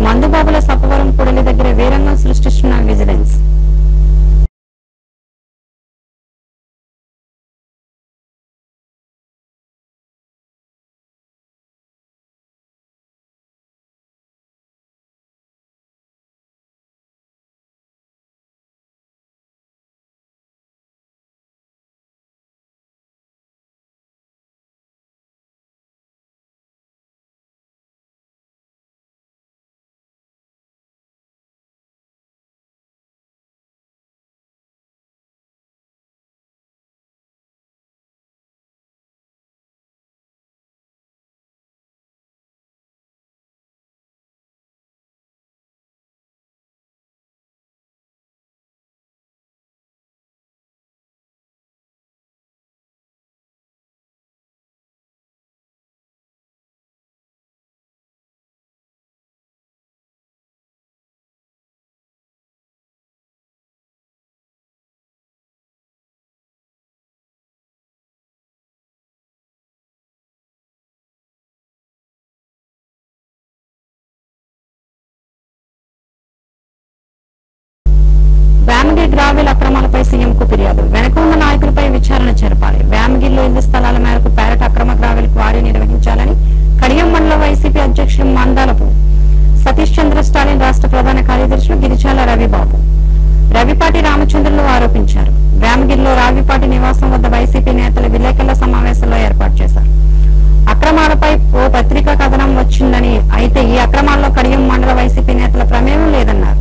మందుబాబుల సప్పవరం పొడలి దగ్గర వీరంగం సృష్టిస్తున్న విజిలెన్స్ వేమగిరి గ్రావెల్ అక్రమాలపై సీఎంకు ఫిర్యాదు వెనక ఉన్న నాయకులపై విచారణ జరపాలి వేమగిరిలో ఇళ్ల స్థలాల మేరకు పేరట అక్రమ గ్రావెల్ క్వారీ నిర్వహించాలని కడియం మండల వైసీపీ అధ్యక్షుడు మందాలపు సతీష్ చంద్ర స్టాలిన్ రాష్ట్ర ప్రధాన కార్యదర్శులు గిరిజాల రవిబాబు రవిపాటి రామచంద్రులు ఆరోపించారు వేమగిరిలో రావిపాటి నివాసం వద్ద వైసీపీ నేతలు విలేకరుల సమావేశంలో ఏర్పాటు చేశారు అక్రమాలపై ఓ పత్రికా కథనం వచ్చిందని అయితే ఈ అక్రమాల్లో కడియం మండల వైసీపీ నేతల ప్రమేయం లేదన్నారు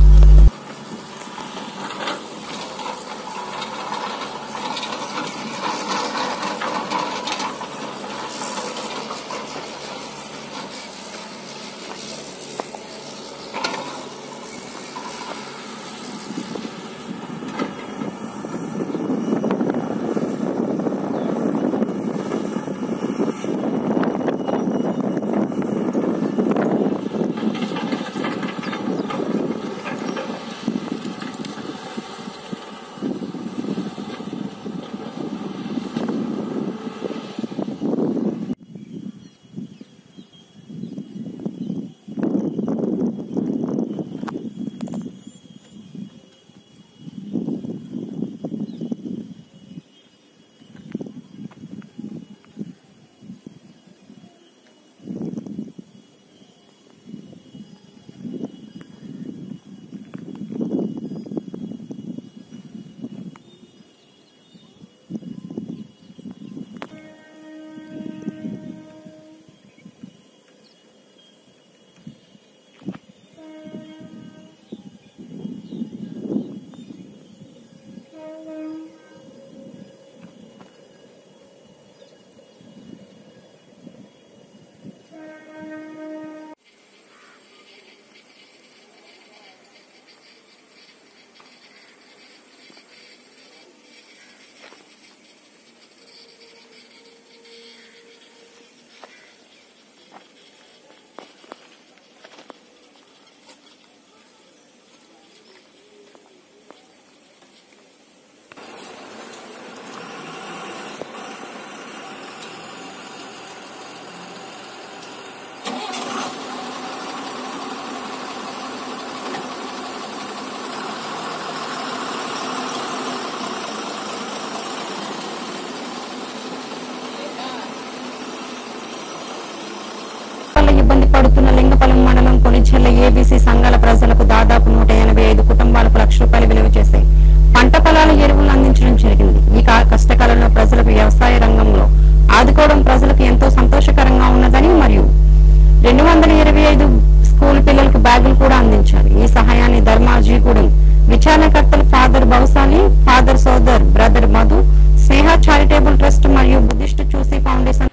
వల్ల ఇబ్బంది పడుతున్న లింగపల్లి మండలం కొనిచెల్ల ఏబీసీ సంఘాల ప్రజలకు దాదాపు నూట ఎనభై ఐదు కుటుంబాలకు లక్ష రూపాయలు విలువ చేసే పంట పొలాల ఎరువులు అందించడం జరిగింది ఈ కా- కష్టకాలంలో ప్రజలకు వ్యవసాయ రంగంలో ఆదుకోవడం ప్రజలకు ఎంతో సంతోషకరంగా ఉన్నదని మరియు రెండు వందల ఇరవై ఐదు స్కూల్ పిల్లలకు బ్యాగులు కూడా అందించారు ఈ సహాయాన్ని ధర్మాజీగూడెం విచారణకర్తలు ఫాదర్ బౌసాలి ఫాదర్ సోదర్ brother Madhu Sneha charitable trust మరియు బుద్ధిస్ట్ చూసి ఫౌండేషన్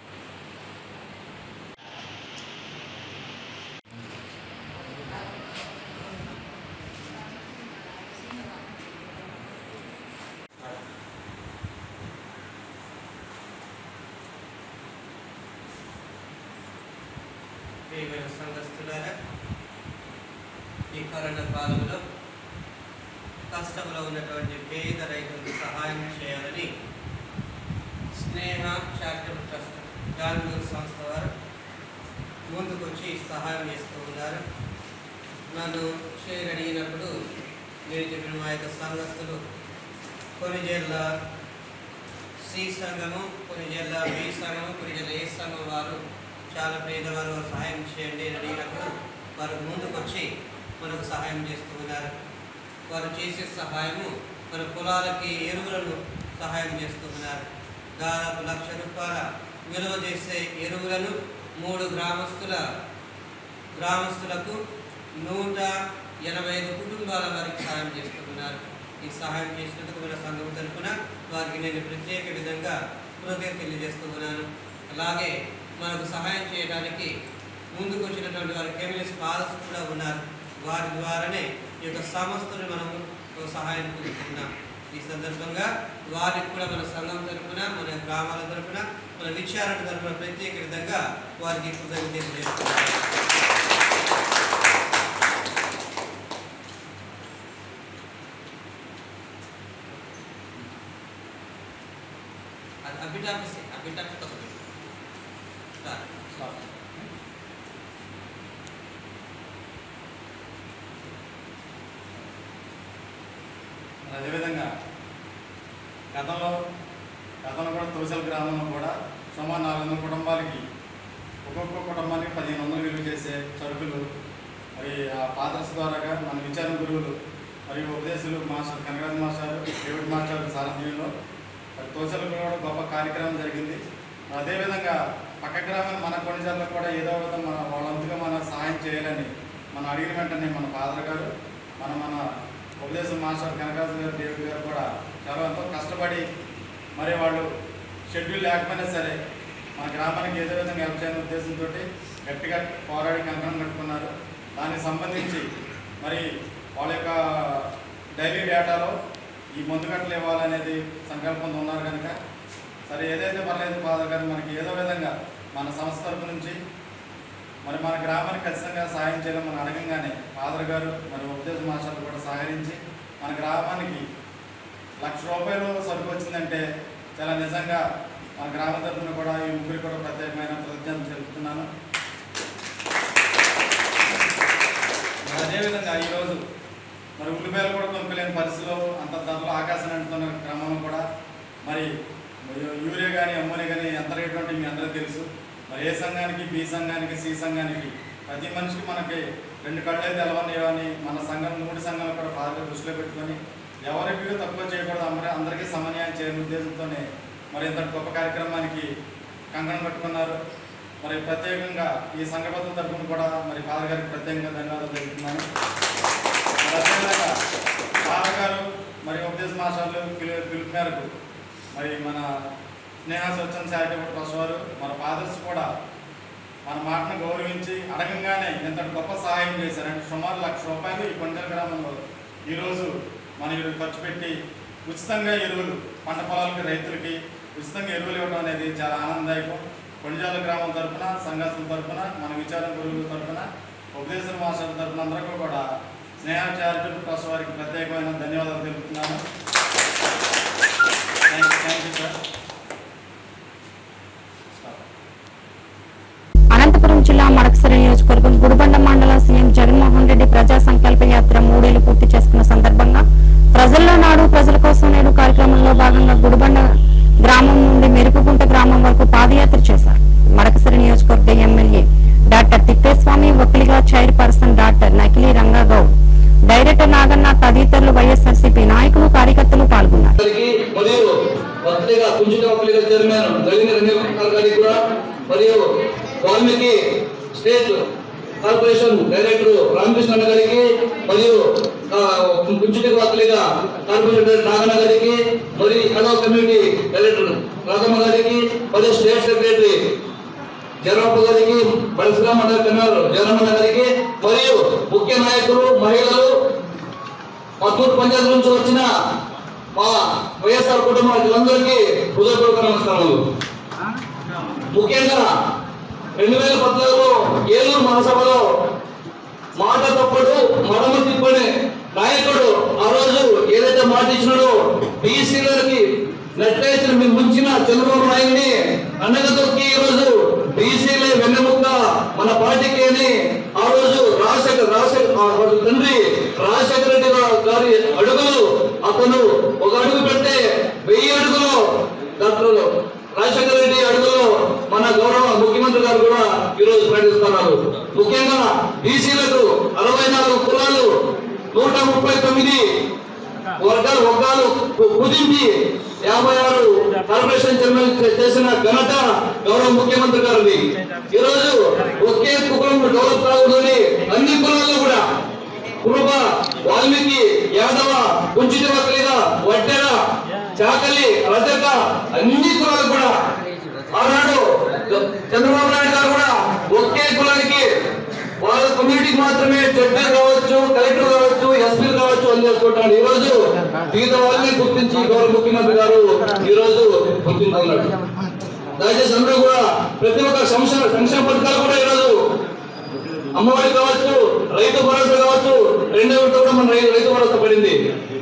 ప్రియమైన సంఘస్థులారా ఈ కరోనా కాలంలో కష్టంలో ఉన్నటువంటి పేద రైతులకు సహాయం చేయాలని స్నేహ చారిటబుల్ ట్రస్ట్ గాంధీ సంస్థ వారు ముందుకొచ్చి సహాయం చేస్తూ ఉన్నారు నన్ను షేర్ అడిగినప్పుడు నేను చెప్పిన మా యొక్క సంఘస్థులు కొన్ని జిల్లా సి సంఘము కొన్ని జిల్లా బి సంఘము కొన్ని జిల్లా ఏ సంఘం వారు చాలా పేదవారు వారు సహాయం చేయండి అని అడిగినప్పుడు వారు ముందుకొచ్చి మనకు సహాయం చేస్తూ ఉన్నారు వారు చేసే సహాయము మన పొలాలకి ఎరువులను సహాయం చేస్తూ ఉన్నారు దాదాపు లక్ష రూపాయల విలువ చేసే ఎరువులను మూడు గ్రామస్తుల గ్రామస్తులకు నూట ఎనభై ఐదు కుటుంబాల వారికి సహాయం చేస్తున్నారు ఈ సహాయం చేసినందుకు మన సంఘం తరపున వారికి నేను ప్రత్యేక విధంగా కృతజ్ఞత తెలియజేస్తూ ఉన్నాను అలాగే మనకు సహాయం చేయడానికి ముందుకు వచ్చినటువంటి వారి కెమిలిస్ ఫాదర్స్ కూడా ఉన్నారు వారి ద్వారానే ఈ యొక్క సంస్థను మనము సహాయం పొందుతున్నాం ఈ సందర్భంగా వారికి కూడా మన సంఘం తరపున మన గ్రామాల తరపున మన విచారణ తరపున ప్రత్యేక విధంగా వారికి కృతజ్ఞత తెలియజేస్తున్నాం అది అభిటాపిస్ అభిటాపిస్ తప్పదు స్టార్ట్ అదేవిధంగా గతంలో గతంలో కూడా తులసల గ్రామంలో కూడా సుమారు నాలుగు వందల కుటుంబాలకి ఒక్కొక్క కుటుంబానికి పదిహేను వందలు విలువ చేసే సరుకులు మరి ఆ పాత్రస్ ద్వారాగా మన విచారణ గురువులు మరియు ఉపదేశాలు master Kanagaraj master David master సారథ్యంలో మరి తులసలు కూడా గొప్ప కార్యక్రమం జరిగింది మరి అదేవిధంగా పక్క గ్రామం మన కొన్నిసార్లు కూడా ఏదో ఒక మన వాళ్ళంతగా మన సహాయం చేయాలని మనం అడిగిన వెంటనే మన ఫాదర్ గారు మన మన ఉపదేశం మాస్టర్ కనకరాజు గారు డేవిడ్ గారు కూడా చాలా ఎంతో కష్టపడి మరి వాళ్ళు షెడ్యూల్ లేకపోయినా సరే మన గ్రామానికి ఏదో విధంగా హెల్ప్ చేయాలనే ఉద్దేశంతో గట్టిగా పోరాడి కంకణం కట్టుకున్నారు దానికి సంబంధించి మరి వాళ్ళ యొక్క డైలీ డేటాలో ఈ మందు గట్టలు ఇవ్వాలనేది సంకల్పంతో ఉన్నారు కనుక సరే ఏదైతే పర్లేదు ఫాదర్ గారు మనకి ఏదో విధంగా మన సంస్థ తరపు నుంచి మరి మన గ్రామానికి ఖచ్చితంగా సాయం చేయాలని మనం అడగంగానే ఫాదర్ గారు మరి ఉపదేశ మాస్టర్లు కూడా సహకరించి మన గ్రామానికి లక్ష రూపాయలు సరుకు వచ్చిందంటే చాలా నిజంగా మన గ్రామ తరఫున కూడా ఈ ముగ్గురికి కూడా ప్రత్యేకమైన కృతజ్ఞతలు తెలుపుతున్నాను మరి అదేవిధంగా ఈరోజు మరి ఉల్లిపాయలు కూడా కొనుక్కోలేని పరిస్థితిలో అంత ధరలు ఆకాశం అంటున్న క్రమంలో కూడా మరి యూరియా కానీ అమ్మోనియా కానీ ఎంత రేటు అంటే మీ అందరికీ తెలుసు మరి ఏ సంఘానికి బి సంఘానికి సి సంఘానికి ప్రతి మనిషికి మనకి రెండు కళ్ళు అయితే తెలవని అని మన సంఘం మూడు సంఘాలు కూడా బాగా దృష్టిలో పెట్టుకొని ఎవరికి తక్కువ చేయకూడదు అందరూ అందరికీ సమన్యాయం చేయని ఉద్దేశంతోనే మరి ఇంత గొప్ప కార్యక్రమానికి కంకణం కట్టుకున్నారు మరి ప్రత్యేకంగా ఈ సంఘబద్ధ తరఫున కూడా మరి ఫాదర్ గారికి ప్రత్యేకంగా ధన్యవాదాలు తెలుపుతున్నాను మరి అదేవిధంగా ఫాదర్ గారు మరి ఉపదేశ మాస్టర్లు పిలు- పిలుపు మేరకు మరి మన స్నేహ స్వచ్ఛంద చారిటబుల్ ట్రస్ట్ వారు మన ఫాదర్స్ కూడా మన మాటను గౌరవించి అడగంగానే ఇంతటి గొప్ప సహాయం చేశారంటే సుమారు లక్ష రూపాయలు ఈ కొండల గ్రామంలో ఈరోజు మన ఇరు ఖర్చు పెట్టి ఉచితంగా ఎరువులు పంట పొలాలకి రైతులకి ఉచితంగా ఎరువులు ఇవ్వడం అనేది చాలా ఆనందదాయకం కొండజాల గ్రామం తరపున సంఘాసుల తరపున మన విచారం గురువుల తరపున ఉపదేశ మాస్టర్ల తరపున అందరికీ కూడా స్నేహ చారిటబుల్ ట్రస్ట్ వారికి ప్రత్యేకమైన ధన్యవాదాలు తెలుపుతున్నాను థ్యాంక్ థ్యాంక్ యూ సార్ స్టాప్ అనంతపురం జిల్లా మడకసిరి నియోజకవర్గం గుడిబండ మండల సీఎం జగన్మోహన్ రెడ్డి ప్రజా సంకల్ప యాత్ర మూడేళ్లు పూర్తి చేసుకున్న సందర్భంగా ప్రజల్లో నాడు ప్రజల కోసం నేడు కార్యక్రమంలో భాగంగా గుడిబండ గ్రామం నుండి మెరుపుగుంట గ్రామం వరకు పాదయాత్ర చేశారు మడకసిరి నియోజకవర్గ ఎమ్మెల్యే డాక్టర్ తిప్పేస్వామి వకీలిగా చైర్పర్సన్ డాక్టర్ నకిలీ రంగగౌడ్ డైరెక్టర్ నాగన్న తదితరులు వైఎస్ఆర్సీపీ నాయకులు కార్యకర్తలు పాల్గొన్నారు గారికి మరియు పత్రిక కుంచిక పత్రిక చైర్మన్ గలిని రంగకుమార్ గారికి కూడా మరియు Valmiki state corporation director Ramakrishna అన్న గారికి మరియు కుంచిక పత్రిక కార్పొరేషన్ డైరెక్టర్ నాగన్న గారికి మరియు హలో కమ్యూనిటీ డైరెక్టర్ రాధమ్మ గారికి మరియు స్టేట్ సెక్రటరీ జనరప్ప గారికి పరిశ్రమ మండలి కన్నారు జగన్మోహన్ గారికి మరియు ముఖ్య నాయకులు మహిళలు పత్తూరు పంచాయతీ నుంచి వచ్చిన మా వైఎస్ఆర్ కుటుంబాలందరికీ హృదయపూర్వక నమస్కారాలు ముఖ్యంగా రెండు వేల పద్నాలుగులో ఏలూరు మహాసభలో మాట తప్పడు మడమ తిప్పని నాయకుడు ఆ రోజు ఏదైతే మాట ఇచ్చినాడో బీసీలకి నెట్టేసిన మీ ముంచిన చంద్రబాబు నాయుడిని అన్నగా దొరికి ఈ రోజు బీసీలే వెన్నెముక్క మన పార్టీకి అని ఆ రోజు రాజశేఖర్ రాజశేఖర్ ఆ వారి తండ్రి రాజశేఖర రెడ్డి గారి అడుగులు అతను ఒక అడుగు పెడితే వెయ్యి అడుగులు డాక్టర్ రాజశేఖర రెడ్డి అడుగులో మన గౌరవ ముఖ్యమంత్రి గారు కూడా ఈరోజు ప్రకటిస్తున్నారు ముఖ్యంగా బీసీలకు అరవై నాలుగు కులాలు నూట ముప్పై తొమ్మిది వర్గాలు వర్గాలు కు- కుదించి యాభై ఆరు కార్పొరేషన్ చైర్మన్ చే- చేసిన ఘనత గౌరవ ముఖ్యమంత్రి గారిది ఈరోజు ఒకే కులం డెవలప్ కాకూడదని అన్ని కులాల్లో కూడా కురుబ వాల్మీకి యాదవ కుంచిత వక్లిగ వడ్డెర చాకలి రజక అన్ని కులాలు కూడా ఆనాడు చంద్రబాబు నాయుడు గారు కూడా ఒకే కులానికి వాళ్ళ కమ్యూనిటీకి మాత్రమే జడ్జి కావచ్చు కలెక్టర్ కావచ్చు ఎస్పీ కావచ్చు అని చేసుకుంటాడు ఈ రోజు మిగతా వాళ్ళని గుర్తించి గౌరవ ముఖ్యమంత్రి గారు ఈ రోజు గుర్తించుకున్నాడు దయచేసి అందరూ కూడా ప్రతి ఒక్క సంక్షేమ సంక్షేమ పథకాలు కూడా ఈ రోజు అమ్మఒడి కావచ్చు రైతు భరోసా కావచ్చు రెండో విడత కూడా మన రైతు రైతు భరోసా పడింది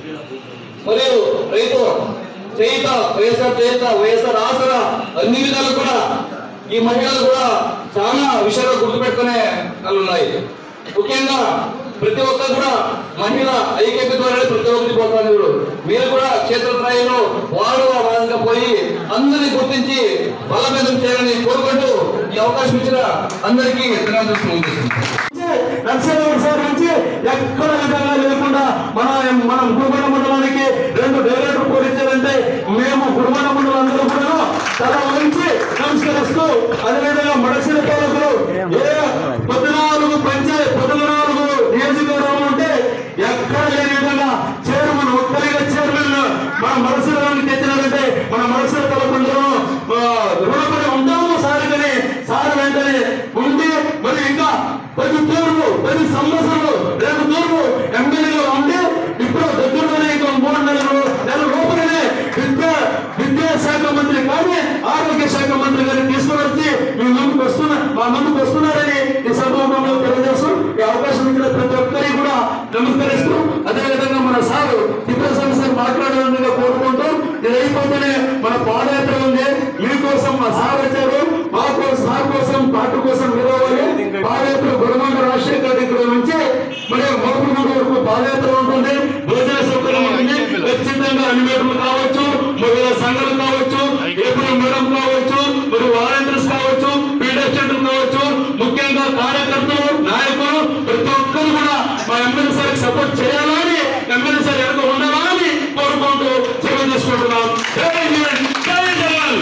మరియు రైతు చేయిత వైఎస్ఆర్ చేయిత వైఎస్ఆర్ ఆసరా అన్ని విధాలు కూడా ఈ మహిళలు కూడా చాలా విషయాలు గుర్తుపెట్టుకునే వాళ్ళు ఉన్నాయి ముఖ్యంగా ప్రతి ఒక్కరు కూడా మహిళ ఐక్యత ద్వారా ప్రతి ఒక్కరి పోతాను ఇప్పుడు మీరు కూడా క్షేత్రస్థాయిలో వారు ఆ విధంగా పోయి అందరినీ గుర్తించి బలమేదం చేయాలని కోరుకుంటూ ఈ అవకాశం ఇచ్చిన అందరికీ ధన్యవాదాలు తెలియజేస్తున్నాను. నర్సరావు సార్ నుంచి ఎక్కడ విధంగా లేకుండా మన మనం గురుమణ మండలానికి రెండు డైరెక్టర్ పోలించారంటే మేము గురుమణ మండలం అందరూ కూడా తల వంచి నమస్కరిస్తూ అదేవిధంగా మడసిన పాలకులు ఏ పద్నాలుగు పంచాయత్ పద్నాలుగు నియోజకవర్గం ఉంటే ఎక్కడ లేని విధంగా చైర్మన్ ఒక్కరిగా చైర్మన్ మన మనసులోకి తెచ్చినారంటే మన మనసుల తలకుండలో రుణపడి ఉంటాము సార్ కానీ సార్ వెంటనే ఉండి మరి ఇంకా పది తూర్పు పది సంవత్సరాలు రెండు తూర్పు ఎమ్మెల్యేగా ఉండి ఇప్పుడు దగ్గరలోనే ఇంకా మూడు నెలలు నెల లోపలనే విద్యా విద్యాశాఖ మంత్రి కానీ ఆరోగ్య శాఖ మంత్రి గారిని తీసుకుని వచ్చి మీ ముందుకు వస్తున్నా మా ముందుకు వస్తున్నారని ఈ సభాముఖంలో తెలియజేస్తూ ఈ అవకాశం ఇచ్చిన ప్రతి ఒక్కరికి కూడా నమస్కరిస్తూ అదేవిధంగా మన సారు తిప్పేశ్వర సార్ మాట్లాడాలని కోరుకుంటూ ఇది అయిపోతేనే మన పాదయాత్ర ఉంది మీకోసం మా సార్ వచ్చారు మా కోసం సార్ కోసం పాట కోసం నిలవాలి పాదయాత్ర గురుమంగ రాజశేఖర దగ్గర నుంచి మరి మోపుడు వరకు పాదయాత్ర ఉంటుంది భోజన సౌకర్యం ఉంటుంది ఖచ్చితంగా అనిమేటర్లు కావచ్చు మహిళా సంఘాలు కావచ్చు ఏపీ మేడం కావచ్చు మరి వాలంటీర్స్ కావచ్చు పీడస్టెంట్లు కావచ్చు ముఖ్యంగా కార్యకర్తలు నాయకులు ప్రతి ఒక్కరు కూడా మా ఎమ్మెల్యే సార్కి సపోర్ట్ చేయాలని ఎమ్మెల్యే సార్ వెనక ఉండాలని కోరుకుంటూ సేవ చేసుకుంటున్నాం జై హింద్, జై జవాన్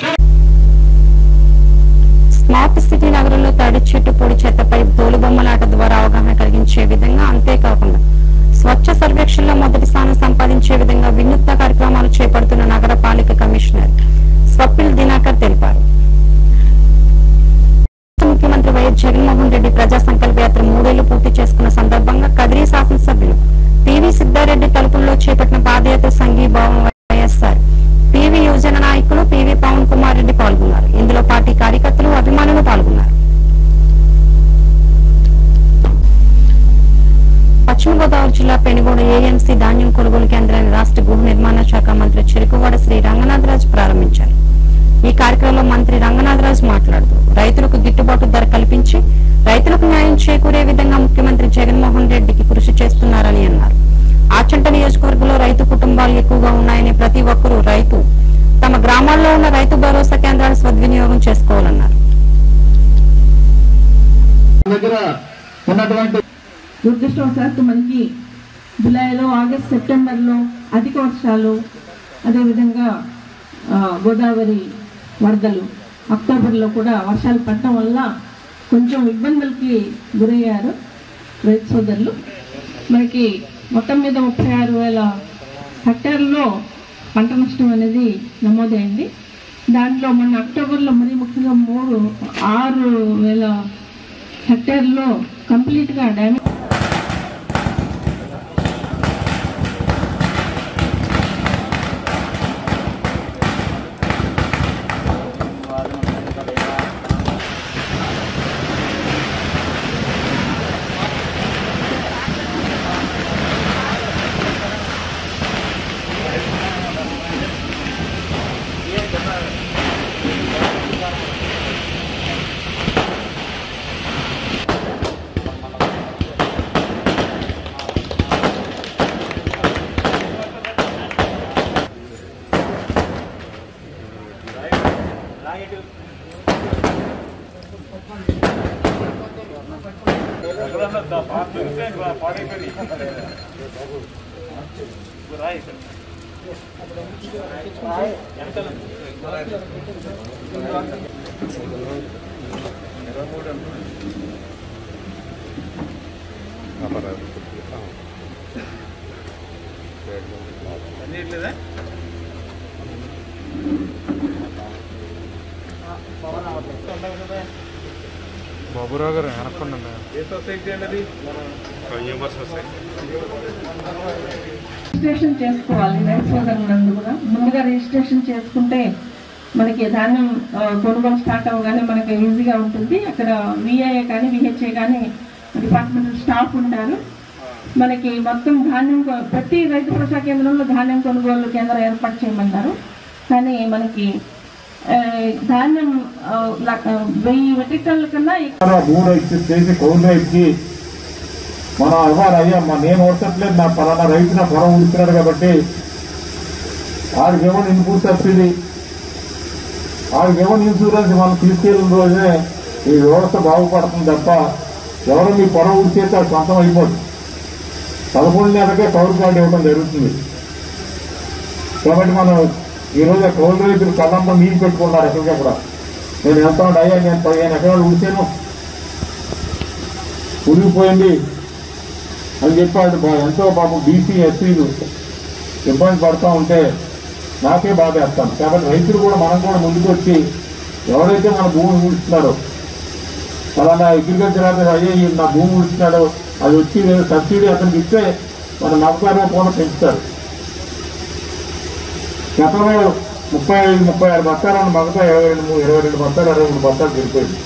స్మార్ట్ సిటీ నగరంలో తడి చెట్టు పొడి చెత్తపై తోలుబొమ్మలాట ద్వారా అవగాహన కలిగించే విధంగా అంతేకాకుండా స్వచ్ఛ సర్వేక్షణలో మొదటి స్థానం సంపాదించే విధంగా వినూత్న కార్యక్రమాలు చేపడుతున్న నగరపాలిక కమిషనర్ స్వప్నిల్ దినాకర్ తెలిపారు ముఖ్యమంత్రి వైఎస్ జగన్మోహన్ రెడ్డి ప్రజా సంకల్ప యాత్ర మూడేళ్లు పూర్తి చేసుకున్న సందర్భంగా కదిరి శాసనసభ్యులు పివి సిద్ధారెడ్డి తలుపుల్లో చేపట్టిన పాదయాత్ర సంఘీభావం వైఎస్ఆర్ పివి యువజన నాయకులు పివి పవన్ కుమార్ రెడ్డి పాల్గొన్నారు ఇందులో పార్టీ కార్యకర్తలు అభిమానులు పాల్గొన్నారు పశ్చిమ గోదావరి జిల్లా పెనుగోడు ఏఎంసీ ధాన్యం కొనుగోలు కేంద్రాన్ని రాష్ట్ర గృహ నిర్మాణ శాఖ మంత్రి చెరుకువాడ శ్రీ రంగనాథరాజు ప్రారంభించారు ఈ కార్యక్రమంలో మంత్రి రంగనాథరాజు మాట్లాడుతూ రైతులకు గిట్టుబాటు ధర కల్పించి రైతులకు న్యాయం చేకూరే విధంగా ముఖ్యమంత్రి జగన్మోహన్ రెడ్డికి కృషి చేస్తున్నారని అన్నారు ఆచంట నియోజకవర్గంలో రైతు కుటుంబాలు ఎక్కువగా ఉన్నాయని ప్రతి ఒక్కరూ రైతు తమ గ్రామాల్లో ఉన్న రైతు భరోసా కేంద్రాలను సద్వినియోగం చేసుకోవాలన్నారు దగ్గర ఉన్నటువంటి దురదృష్టవశాత్తు మనకి జూలైలో ఆగస్ట్ సెప్టెంబర్లో అధిక వర్షాలు అదేవిధంగా ఆ, గోదావరి వరదలు అక్టోబర్లో కూడా వర్షాలు పడటం వల్ల కొంచెం ఇబ్బందులకి గురయ్యారు రైతు సోదరులు మనకి మొత్తం మీద ముప్పై ఆరు వేల హెక్టార్లో పంట నష్టం అనేది నమోదైంది దాంట్లో మొన్న అక్టోబర్లో మరీ ముఖ్యంగా మూడు ఆరు వేల హెక్టార్లో కంప్లీట్గా డ్యామేజ్ బాబురావు గారు వెనక్కుండా ఏ సొసైటీ అనేది కన్యూమర్ సొసైటీ రిజిస్ట్రేషన్ చేసుకోవాలి రైతు సోదరులందరూ కూడా ముందుగా రిజిస్ట్రేషన్ చేసుకుంటే మనకి ధాన్యం ఆ, కొనుగోలు స్టార్ట్ అవ్వగానే మనకి ఈజీగా ఉంటుంది అక్కడ విఐఏ కానీ విహెచ్ఏ కానీ డిపార్ట్మెంటల్ స్టాఫ్ ఉంటారు మనకి మొత్తం ధాన్యం కొ- ప్రతి రైతు భరోసా కేంద్రంలో ధాన్యం కొనుగోలు కేంద్రం ఏర్పాటు చేయమన్నారు కానీ మనకి ఆ, ధాన్యం ఆ, ల- ఆ, వెయ్యి మెట్రిక్ టన్నుల కన్నా ఎక్కువ భూ రైతు చేసి కౌలు రైతుకి మనం ఇవ్వాలి అయ్యా మా నేను వర్షట్లేదు నా పలానా రైతు నా పొలం ఉడుతున్నాడు కాబట్టి వాడికి ఇవ్వని ఇన్పుట్ సబ్సిడీ వాడికి ఇవ్వని ఇన్సూరెన్స్ మనం తీసుకెళ్ళిన రోజే ఈ వ్యవస్థ బాగుపడుతుంది తప్ప ఎవరు మీ పొలం ఉడిచేస్తే అది సొంతం అయిపోతుంది పదకొండు నెలలకే కౌలు కార్డు ఇవ్వడం జరుగుతుంది కాబట్టి మనం ఈరోజు ఆ కౌలు రైతులు కళ్ళంతా నీళ్ళు పెట్టుకున్నారు ఎక్కడికక్కడ నేను వెళ్తా ఉంటే అయ్యా నేను పదిహేను ఎకరాలు ఉడిచాను ఉరిగిపోయింది అని చెప్పాడు బా- ఎంతో పాపం బీసీ ఎస్సీలు ఇబ్బంది పడుతూ ఉంటే నాకే బాధ వేస్తాను కాబట్టి రైతులు కూడా మనం కూడా ముందుకు వచ్చి ఎవరైతే మన భూమిని ఊడుస్తున్నారో ఫలానా అగ్రికల్చర్ ఆఫీసర్ అయ్యే ఈ నా భూమి ఊడుస్తున్నాడో అది వచ్చి ఏదో సబ్సిడీ అతనికి ఇస్తే మన నమ్మకాలు కూడా పెంచుతారు గతంలో ముప్పై ఐదు ముప్పై ఆరు బత్తాలు ఉన్న మగతా ఇరవై రెండు మూ- ఇరవై రెండు బత్తాలు ఇరవై మూడు బత్తాలు సరిపోయింది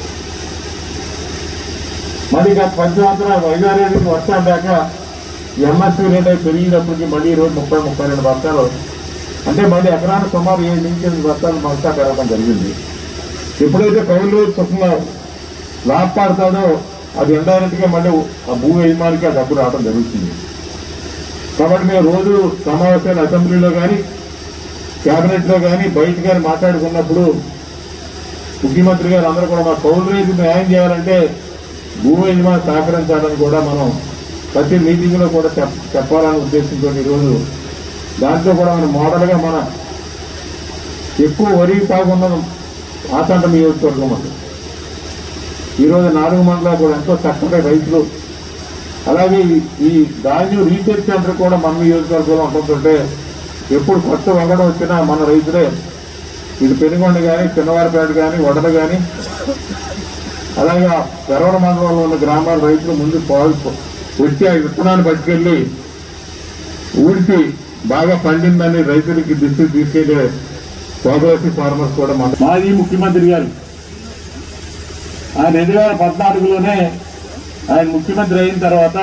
మళ్ళీ గత పది సంవత్సరాలు ఐదారు ఏళ్ళకి వర్షాలు దాకా ఎంఎస్పీ రేట్ అయి పెరిగినప్పటికీ మళ్ళీ ఈ రోజు ముప్పై ముప్పై రెండు బత్తాలు అంటే మళ్ళీ ఎకరానికి సుమారు ఏడు నుంచి ఎనిమిది బత్తాలు మగతా పెరగడం జరిగింది ఎప్పుడైతే కౌలు చొప్పున లాభపడతాడో అది ఇండైరెక్ట్ గా మళ్ళీ ఆ భూ యజమానికి ఆ డబ్బు రావడం జరుగుతుంది కాబట్టి మేము రోజు సమావేశాలు అసెంబ్లీలో కానీ కేబినెట్ లో కానీ బయట కానీ మాట్లాడుకున్నప్పుడు ముఖ్యమంత్రి గారు అందరూ కూడా మా కౌలు రైతు న్యాయం చేయాలంటే భూమి యజమాని సహకరించాలని కూడా మనం ప్రతి మీటింగ్ లో కూడా చెప్ చెప్పాలనే ఉద్దేశంతో ఈరోజు దాంట్లో కూడా మన మోడల్ గా మన ఎక్కువ వరి కాకుండా ఆచంట నియోజకవర్గం అండి ఈరోజు నాలుగు మండలాలు కూడా ఎంతో చక్కగా రైతులు అలాగే ఈ- ఈ ధాన్యం రీసెర్చ్ సెంటర్ కూడా మన నియోజకవర్గంలో ఉంటుంటే ఎప్పుడు కొత్త వంగడం వచ్చినా మన రైతులే ఇటు పెనుగొండ కానీ చిన్నవారిపేట కానీ వడలు కానీ అలాగే ఆ పెరవడ మండలంలో ఉన్న గ్రామాల రైతులు ముందు పాలు వచ్చి ఆ విత్తనాన్ని పట్టుకెళ్ళి ఊడికి బాగా పండిందని రైతులకి దృష్టికి తీసుకెళ్లే కోఆపరేటివ్ ఫార్మర్స్ కూడా మన మాజీ ముఖ్యమంత్రి గారు ఆయన రెండు వేల పద్నాలుగులోనే ఆయన ముఖ్యమంత్రి అయిన తర్వాత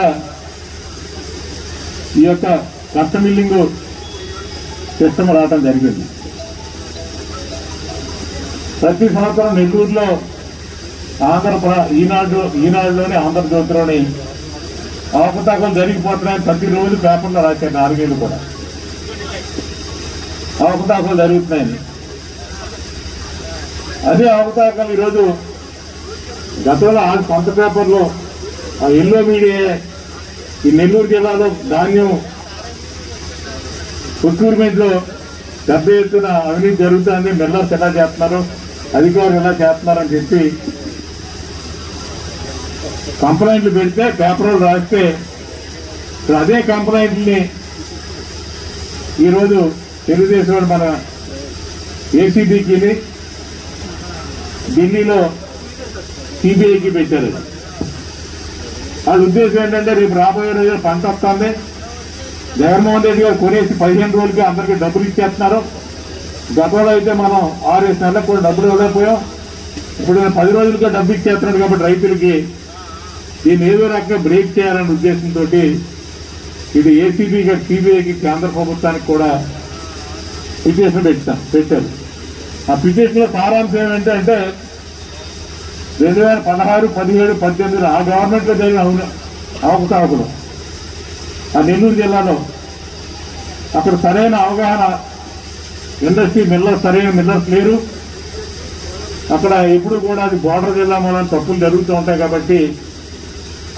ఈ యొక్క కష్ట మిల్లింగ్ సిస్టమ్ రావడం జరిగింది ప్రతి సంవత్సరం నెల్లూరులో ఆంధ్రప్ర ఈనాడు ఈనాడులోని ఆంధ్రజ్యోతిలోని అవకతవకలు జరిగిపోతున్నాయని ప్రతిరోజు పేపర్లో రాశారు నాలుగేళ్ళు కూడా అవకతవకలు జరుగుతున్నాయని అదే అవకతవకలు ఈరోజు గతంలో ఆ సొంత పేపర్లో ఆ ఎల్లో మీడియా ఈ నెల్లూరు జిల్లాలో ధాన్యం ప్రొక్యూర్మెంట్ లో పెద్ద ఎత్తున అవినీతి జరుగుతుంది మిల్లర్స్ ఎలా చేస్తున్నారు అధికారులు ఎలా చేస్తున్నారు అని చెప్పి కంప్లైంట్లు పెడితే పేపర్లు రాస్తే ఇప్పుడు అదే కంప్లైంట్ని ఈరోజు తెలుగుదేశం వాడు మన ఏసీబీకి ఢిల్లీలో సిబిఐకి పెట్టారు వాళ్ళ ఉద్దేశం ఏంటంటే రేపు రాబోయే రోజుల్లో పంట వస్తుంది జగన్మోహన్ రెడ్డి గారు కొనేసి పదిహేను రోజులకి అందరికీ డబ్బులు ఇచ్చేస్తున్నారు గతంలో అయితే మనం ఆరేసి నెలలకు కూడా డబ్బులు ఇవ్వలేకపోయాం ఇప్పుడు ఈయన పది రోజులకే డబ్బు ఇచ్చేస్తున్నాడు కాబట్టి రైతులకి దీన్ని ఏదో రకంగా బ్రేక్ చేయాలనే ఉద్దేశంతో ఇది ఏసీబీ గారు సిబిఐకి కేంద్ర ప్రభుత్వానికి కూడా పిటిషన్ పెట్టాం పెట్టారు ఆ పిటిషన్ లో సారాంశం ఏమంటే రెండు వేల పదహారు పదిహేడు పద్దెనిమిది ఆ గవర్నమెంట్ లో జరిగిన అవును అవకతవకలు ఆ నెల్లూరు జిల్లాలో అక్కడ సరైన అవగాహన ఇండస్ట్రీ మిల్లర్స్ సరైన మిల్లర్స్ లేరు అక్కడ ఎప్పుడు కూడా అది బోర్డర్ జిల్లా మూలం తప్పులు జరుగుతూ ఉంటాయి కాబట్టి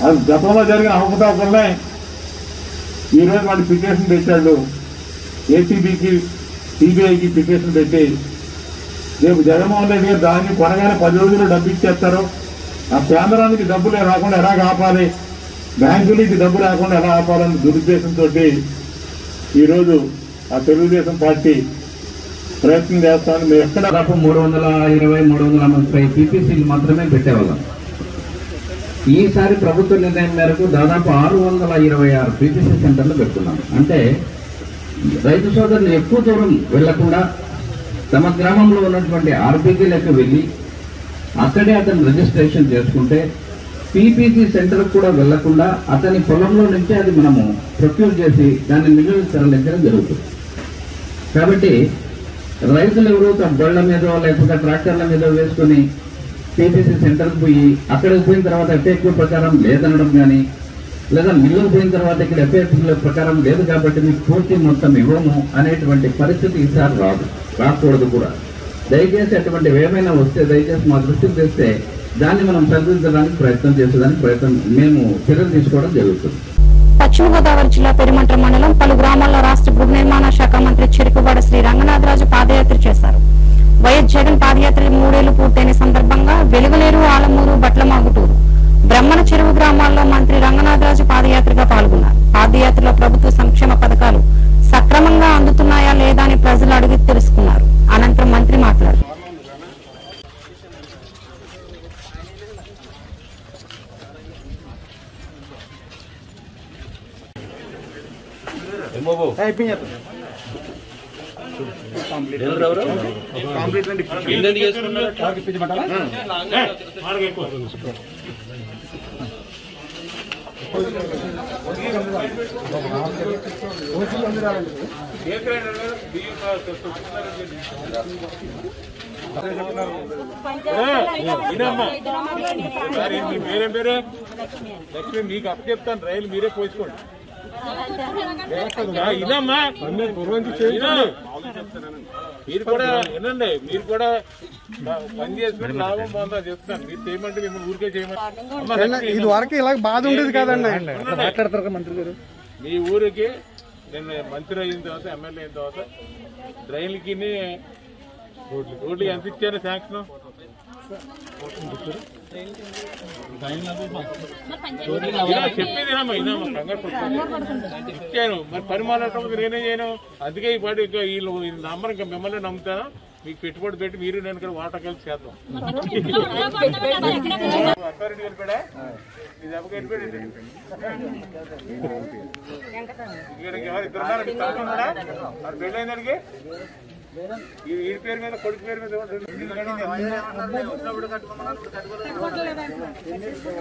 అది గతంలో జరిగిన అవకతవకలనే ఈరోజు వాడి పిటిషన్ పెట్టాడు ఏసీబీకి సిబిఐకి పిటిషన్ పెట్టి రేపు జగన్మోహన్ రెడ్డి గారు దాన్ని కొనగానే పది రోజులు డబ్బు ఇచ్చేస్తారు ఆ కేంద్రానికి డబ్బులు రాకుండా ఎలా ఆపాలి బ్యాంకులకి డబ్బు రాకుండా ఎలా ఆపాలని దురుద్దేశంతో ఈరోజు ఆ తెలుగుదేశం పార్టీ ప్రయత్నం చేస్తామని మేము ఎక్కడ దాదాపు మూడు వందల ఇరవై మూడు వందల ముప్పై పీపీసీలు మాత్రమే పెట్టేవాళ్ళం ఈసారి ప్రభుత్వ నిర్ణయం మేరకు దాదాపు ఆరు వందల ఇరవై ఆరు పీపీసీ సెంటర్లు పెట్టుకున్నాం అంటే రైతు సోదరులు ఎక్కువ దూరం వెళ్లకుండా తమ గ్రామంలో ఉన్నటువంటి ఆర్బీకీలకు వెళ్ళి అక్కడే అతను రిజిస్ట్రేషన్ చేసుకుంటే పీపీసీ సెంటర్ కూడా వెళ్లకుండా అతని పొలంలో నుంచే అది మనము ప్రొక్యూర్ చేసి దాన్ని మిగిలిన తరలించడం జరుగుతుంది కాబట్టి రైతులు ఎవరు తమ బళ్ళ మీదో లేకపోతే ట్రాక్టర్ల మీద వేసుకుని పీపీసీ సెంటర్కి పోయి అక్కడికి పోయిన తర్వాత ఎఫ్ఏక్యూ ప్రకారం లేదనడం కానీ లేదా మిల్లుకు పోయిన తర్వాత ఇక్కడ ఎఫ్ఏక్యూ ప్రకారం లేదు కాబట్టి మీకు పూర్తి మొత్తం ఇవ్వము అనేటువంటి పరిస్థితి ఈసారి రాదు రాకూడదు కూడా దయచేసి అటువంటి ఏమైనా వస్తే దయచేసి మా దృష్టికి తెస్తే దాన్ని మనం సరిదిద్దడానికి ప్రయత్నం చేసేదానికి ప్రయత్నం మేము చర్యలు తీసుకోవడం జరుగుతుంది పశ్చిమ గోదావరి జిల్లా పెరిమంట్ర మండలం పలు గ్రామాల్లో రాష్ట్ర గృహ నిర్మాణ శాఖ మంత్రి చెరుకువాడ శ్రీ రంగనాథరాజు పాదయాత్ర చేశారు వైఎస్ జగన్ పాదయాత్ర మూడేళ్లు పూర్తయిన సందర్భంగా వెలుగులేరు ఆలమూరు బట్లమాగుటూరు బ్రహ్మణ చెరువు గ్రామాల్లో మంత్రి రంగనాథరాజు పాదయాత్రగా పాల్గొన్నారు పాదయాత్రలో ప్రభుత్వ సంక్షేమ పథకాలు సక్రమంగా అందుతున్నాయా లేదా అని ప్రజలు అడిగి తెలుసుకున్నారు అనంతరం మంత్రి మాట్లాడారు మీరేం పేరు లక్ష్మి మీకు అప్ చెప్తాను రైలు మీరే పోసుకోండి ఆ, ఇదమ్మా ఇదా. మీరు కూడా వినండి మీరు కూడా పని చేసుకుని లాభం పొందా చెప్తాను మీరు చేయమంటే మిమ్మల్ని ఊరికే చేయమంటే ఇది వరకు ఇలా బాధ ఉండేది కదండి మాట్లాడతారు మంత్రి గారు మీ ఊరికి నేను మంత్రి అయిన తర్వాత ఎమ్మెల్యే అయిన తర్వాత రైలుకి రోడ్లు ఎంత ఇచ్చారు శాంక్షన్ ఇలా చెప్పేది ఏనమ్మా, ఇదమ్మా, కంగారు పడకండి. ఇచ్చాను మరి పని మాట్లాడటం నేనేం చేయను అందుకే ఈ పాటి ఇంకా వీళ్ళు వీళ్ళు నమ్మరు ఇంకా మిమ్మల్ని నమ్ముతాను మీకు పెట్టుబడి పెట్టి మీరు నేను ఇక్కడ వాటర్ కలిసి చేద్దాం అత్తారెడ్డి వెళ్ళిపోయా ఇది ఎవరికి వెళ్ళిపోయాడు ఇక్కడ ఎవరు ఇద్దరు ఉన్నారు మీ తమ్ముడు ఉన్నాడా? మరి పెళ్ళైంది అడిగి ఈ వీడి పేరు మీద కొడుకు పేరు మీద ఎవరు? ఎందుకంటే ఇది అమ్మాయి వచ్చినప్పుడు కట్టుకోమన్నారు, ఇప్పుడు కట్టుకోలేదు.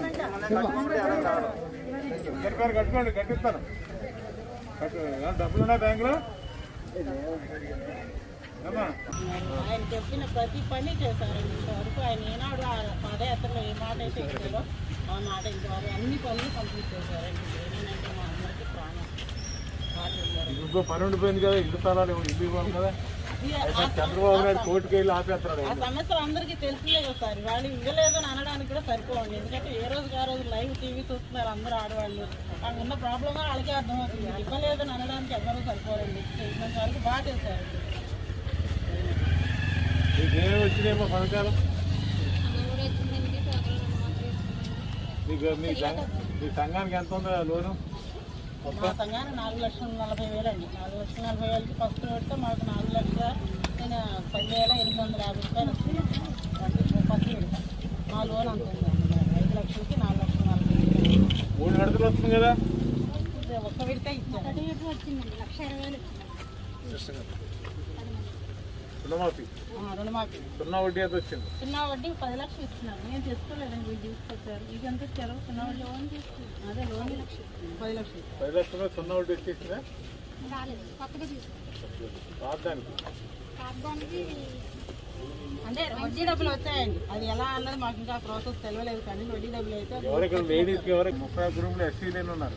ఇద్దరి పేరు కట్టుకోండి కట్టిస్తాను కట్టు ఏమన్నా డబ్బులు ఉన్నాయి బ్యాంకులో ఏమ్మా? ఆయన చెప్పిన ప్రతి పని చేశారండి ఇంతవరకు ఆయన ఏనాడు ఆ పాదయాత్రలో ఏ మాట అయితే ఇచ్చారో ఆ మాట ఇంతవరకు అన్ని పనులు కంప్లీట్ చేశారండి ఏంటంటే మా అందరికీ ప్రాణం వాళ్ళు ఉన్నారు. ఇంకో పని ఉండిపోయింది కదా ఇల్లు స్థలాలు ఇవ్వ- ఇల్లు ఇవ్వాలి కదా ఈ- అయితే ఆ- చంద్రబాబు నాయుడు కోర్టుకి వెళ్ళి ఆపేస్తున్నాడు ఆ సమస్యలు అందరికీ తెలిసిందే కదా సార్ వాళ్ళు ఇవ్వలేదని అనడానికి కూడా సరిపోవండి ఎందుకంటే ఏ రోజుకి ఆ రోజు లైవ్ టీవీ చూస్తున్నారు అందరూ ఆడవాళ్ళు వాళ్ళకి ఉన్న ప్రాబ్లమ్ వాళ్ళకే అర్థమవుతుంది ఇవ్వలేదని అనడానికి ఎవరూ సరిపోరండి చేసినంత వరకు బాగా చేశారండి మీకు ఏమేమి వచ్చినాయేమో పథకాలు మీకు మీ సంఘ- మీ సంఘానికి ఎంత ఉందో లోను మా సంఘానికి నాలుగు లక్షల నలభై వేలు అండి నాలుగు లక్షల నలభై వేలకి ఫస్ట్ పెడితే మాకు నాలుగు లక్షల నేను పది వేల ఎనిమిది వందల యాభై రూపాయలు వచ్చింది ఫస్ట్ పెడతా మా లోన్ అంత ఉంది ఐదు లక్షలకి నాలుగు లక్షల నలభై వేలు మూడు విడతలు వస్తుంది కదా ఇది ఒక్క విడితే ఇచ్చాను వచ్చిందండి లక్ష ఇరవై వేలు రుణమాఫీ ఆ, రుణమాఫీ సున్నా వడ్డీ ఎంత వచ్చింది చిన్న వడ్డీ పది లక్షలు ఇస్తున్నారు నేను తెచ్చుకోలేదండి వీళ్ళు తీసుకొచ్చారు ఇది ఎంత ఇచ్చారు చిన్న వడ్డీ లోన్ తీసుకున్నారు అదే లోన్ లక్షలు పది లక్షలు పది లక్షల సున్నా వడ్డీ వచ్చేసిందా రాలేదు కొత్తగా తీసుకున్నాం రాద్దానికి కాదానికి అంటే వడ్డీ డబ్బులు వచ్చాయండి అది ఎలా అన్నది మాకు ఇంకా ప్రాసెస్ తెలియలేదు కానీ వడ్డీ డబ్బులు అయితే ఎవరికి లేడీస్కి ఎవరికి ముప్పై గ్రూపులు ఎస్సీలు ఉన్నారు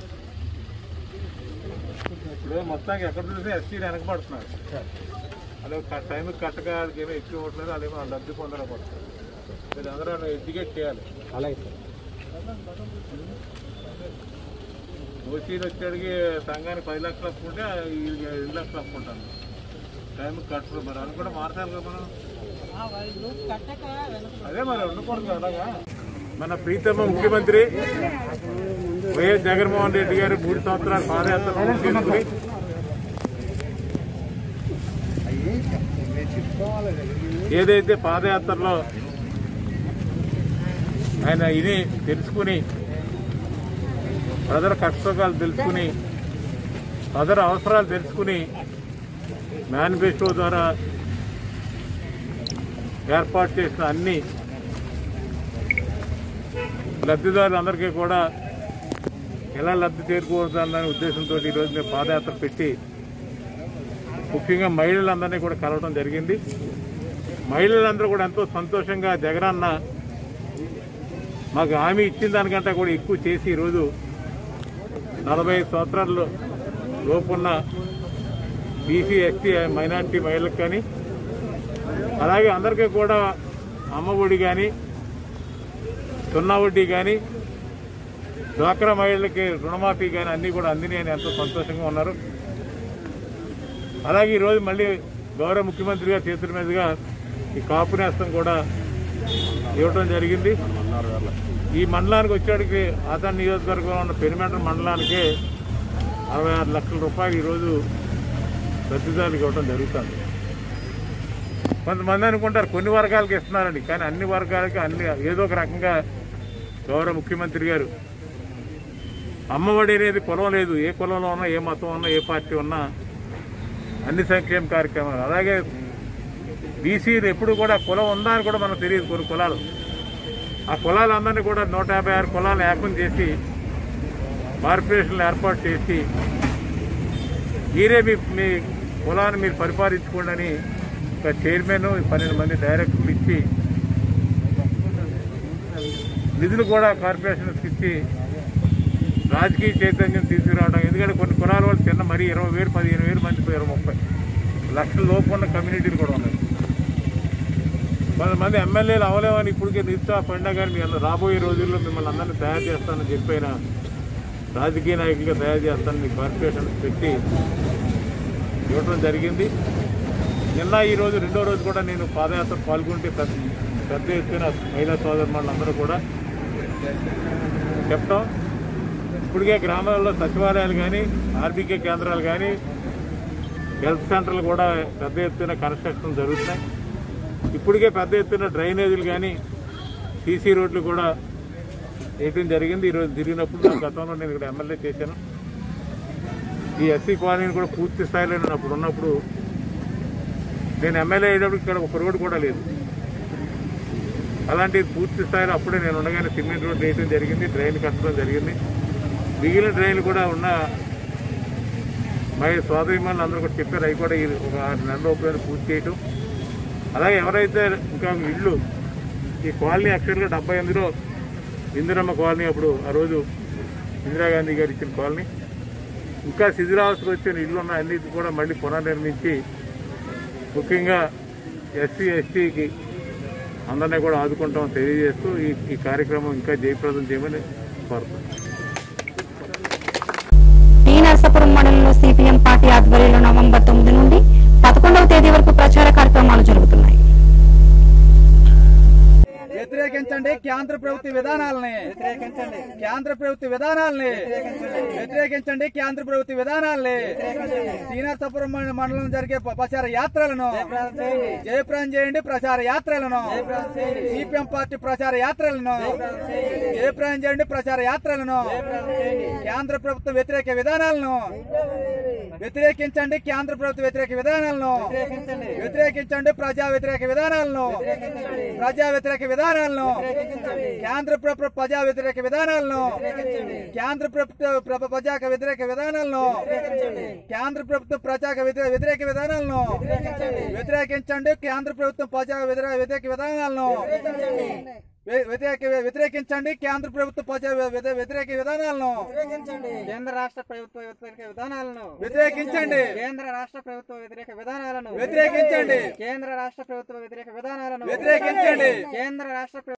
ఇప్పుడు మొత్తానికి ఎక్కడ చూసినా ఎస్సీలు వెనకబడుతున్నారు అదే టైం కట్టగా వాళ్ళకి ఏమో ఎక్కువ ఇవ్వట్లేదు వాళ్ళేమో వాళ్ళు లబ్ధి పొందలేకపోతున్నారు మీరు అందరూ ఎడ్యుకేట్ చేయాలి అలాగే ఓసీలు వచ్చేటికి సంఘానికి పది లక్షలు అప్పుకుంటే వీళ్ళకి రెండు లక్షలు అప్పుకుంటాను టైం కట్టరు మరి అది కూడా మారతారు కదా మనం వాళ్ళు కట్టక వెనక అదే మరి ఉండకూడదు అలాగా మన ప్రీతమ ముఖ్యమంత్రి వైఎస్ జగన్మోహన్ రెడ్డి గారు మూడు సంవత్సరాల పాదయాత్ర పూర్తి చేసుకుని ఏదైతే పాదయాత్రలో ఆయన ఇది తెలుసుకుని ప్రజల కష్టసుఖాలు తెలుసుకుని ప్రజల అవసరాలు తెలుసుకుని మేనిఫెస్టో ద్వారా ఏర్పాటు చేసిన అన్ని లబ్ధిదారులందరికీ కూడా ఎలా లబ్ధి చేరుకోవద్దన్న ఉద్దేశంతో ఈరోజు మేము పాదయాత్ర పెట్టి ముఖ్యంగా మహిళలందరినీ కూడా కలవడం జరిగింది మహిళలందరూ కూడా ఎంతో సంతోషంగా జగనన్న మాకు హామీ ఇచ్చిన దానికంటే కూడా ఎక్కువ చేసి ఈరోజు నలభై ఐదు సంవత్సరాల్లో లోపున్న బీసీ ఎస్టీ మైనార్టీ మహిళలకు కానీ అలాగే అందరికీ కూడా అమ్మ ఒడి కానీ సున్నా వడ్డీ కానీ డ్వాక్రా మహిళలకి రుణమాఫీ కానీ అన్నీ కూడా అందినాయని ఎంతో సంతోషంగా ఉన్నారు అలాగే ఈరోజు మళ్ళీ గౌరవ ముఖ్యమంత్రి గారి చేతుల మీదుగా ఈ కాపు నేస్తం కూడా ఇవ్వడం జరిగింది ఈ మండలానికి వచ్చేటికి ఆదాన్ నియోజకవర్గంలో ఉన్న పెరిమెంటర్ మండలానికి అరవై ఆరు లక్షల రూపాయలు ఈరోజు లబ్ధిదారులకు ఇవ్వడం జరుగుతుంది కొంతమంది అనుకుంటారు కొన్ని వర్గాలకు ఇస్తున్నారని కానీ అన్ని వర్గాలకి అన్ని ఏదో ఒక రకంగా గౌరవ ముఖ్యమంత్రి గారు అమ్మఒడి అనేది కులం లేదు ఏ కులంలో ఉన్నా ఏ మతం ఉన్నా ఏ పార్టీ ఉన్నా అన్ని సంక్షేమ కార్యక్రమాలు అలాగే బీసీలు ఎప్పుడు కూడా కులం ఉందా అని కూడా మనకు తెలియదు కొన్ని కులాలు ఆ కులాలందరినీ కూడా నూట యాభై ఆరు కులాలను ఏకం చేసి కార్పొరేషన్లు ఏర్పాటు చేసి మీరే మీ మీ కులాన్ని మీరు పరిపాలించుకోండి అని ఒక చైర్మన్ పన్నెండు మంది డైరెక్టర్లు ఇచ్చి నిధులు కూడా కార్పొరేషన్కి ఇచ్చి రాజకీయ చైతన్యం తీసుకురావడం ఎందుకంటే కొన్ని కులాల వాళ్ళు చిన్న మరీ ఇరవై వేలు పదిహేను వేలు మంది ఇరవై ముప్పై లక్షల లోపు ఉన్న కమ్యూనిటీలు కూడా ఉన్నాయి కొంతమంది ఎమ్మెల్యేలు అవలేమని ఇప్పటికే నిరుత్సాహపడినా కానీ మీ అందరూ రాబోయే రోజుల్లో మిమ్మల్ని అందరినీ తయారు చేస్తానని చెప్పిన రాజకీయ నాయకులుగా తయారు చేస్తానని మీ కార్పొరేషన్ పెట్టి ఇవ్వడం జరిగింది నిన్న ఈ రోజు రెండో రోజు కూడా నేను పాదయాత్ర పాల్గొంటే పెద్ద పెద్ద ఎత్తున మహిళా సోదరులు అందరూ కూడా చెప్పడం ఇప్పటికే గ్రామాల్లో సచివాలయాలు కానీ ఆర్బీకే కేంద్రాలు కానీ హెల్త్ సెంటర్లు కూడా పెద్ద ఎత్తున కన్స్ట్రక్షన్ జరుగుతున్నాయి ఇప్పటికే పెద్ద ఎత్తున డ్రైనేజీలు కానీ సీసీ రోడ్లు కూడా వేయడం జరిగింది ఈరోజు తిరిగినప్పుడు నా గతంలో నేను ఇక్కడ ఎమ్మెల్యే చేశాను ఈ ఎస్సీ కాలనీని కూడా పూర్తి స్థాయిలో నేను అప్పుడు ఉన్నప్పుడు నేను ఎమ్మెల్యే అయ్యేటప్పుడు ఇక్కడ ఒక రోడ్డు కూడా లేదు అలాంటి పూర్తి స్థాయిలో అప్పుడే నేను ఉండగానే సిమెంట్ రోడ్ వేయడం జరిగింది డ్రైన్ కట్టడం జరిగింది మిగిలిన డ్రైన్లు కూడా ఉన్న మా సోదరిమణులు అందరూ కూడా చెప్పారు అవి కూడా ఈ ఒక ఆరు నెలల లోపల పూర్తి చేయటం అలాగే ఎవరైతే ఇంకా ఇళ్ళు ఈ కాలనీ యాక్చువల్గా డెబ్బై ఎనిమిదిలో ఇందిరమ్మ కాలనీ అప్పుడు ఆ రోజు ఇందిరాగాంధీ గారు ఇచ్చిన కాలనీ ఇంకా శిథిరావస్థకు వచ్చిన ఇళ్ళు ఉన్న అన్ని కూడా మళ్ళీ పునర్నిర్మించి ముఖ్యంగా ఎస్సీ ఎస్టీకి అందరినీ కూడా ఆదుకుంటామని తెలియజేస్తూ ఈ ఈ కార్యక్రమం ఇంకా జయప్రదం చేయమని కోరుతున్నాను టీ నరసాపురం మండలంలో సిపిఎం పార్టీ ఆధ్వర్యంలో నవంబర్ తొమ్మిది నుండి పదకొండవ తేదీ వరకు ప్రచార కార్యక్రమాలు జరుగుతున్నాయి వ్యతిరేకించండి కేంద్ర ప్రభుత్వ విధానాలని వ్యతిరేకించండి కేంద్ర ప్రభుత్వ విధానాలని వ్యతిరేకించండి కేంద్ర ప్రభుత్వ విధానాలని శ్రీనరసాపురం మండలం జరిగే ప- ప్రచార యాత్రలను జయప్రదం చేయండి ప్రచార యాత్రలను సిపిఎం పార్టీ ప్రచార యాత్రలను జయప్రదం చేయండి ప్రచార యాత్రలను కేంద్ర ప్రభుత్వ వ్యతిరేక విధానాలను వ్యతిరేకించండి కేంద్ర ప్రభుత్వ వ్యతిరేక విధానాలను వ్యతిరేకించండి ప్రజా వ్యతిరేక విధానాలను ప్రజా వ్యతిరేక విధానాలను కేంద్ర ప్రభుత్వ ప్రజా వ్యతిరేక విధానాలను కేంద్ర ప్రభుత్వ ప్ర- ప్రజా వ్యతిరేక విధానాలను కేంద్ర ప్రభుత్వ ప్రజా వ్యతిరేక వ్యతిరేక విధానాలను వ్యతిరేకించండి కేంద్ర ప్రభుత్వం ప్రజా వ్యతిరేక వ్యతిరేక విధానాలను వ్య- వ్యతిరేక వ్యతిరేకించండి కేంద్ర ప్రభుత్వ ప్రజా వ్యతి- వ్యతిరేక విధానాలను కేంద్ర రాష్ట్ర ప్రభుత్వ వ్యతిరేక విధానాలను వ్యతిరేకించండి కేంద్ర రాష్ట్ర ప్రభుత్వ వ్యతిరేక విధానాలను వ్యతిరేకించండి కేంద్ర రాష్ట్ర ప్రభుత్వ వ్యతిరేక విధానాలను వ్యతిరేకించండి కేంద్ర రాష్ట్ర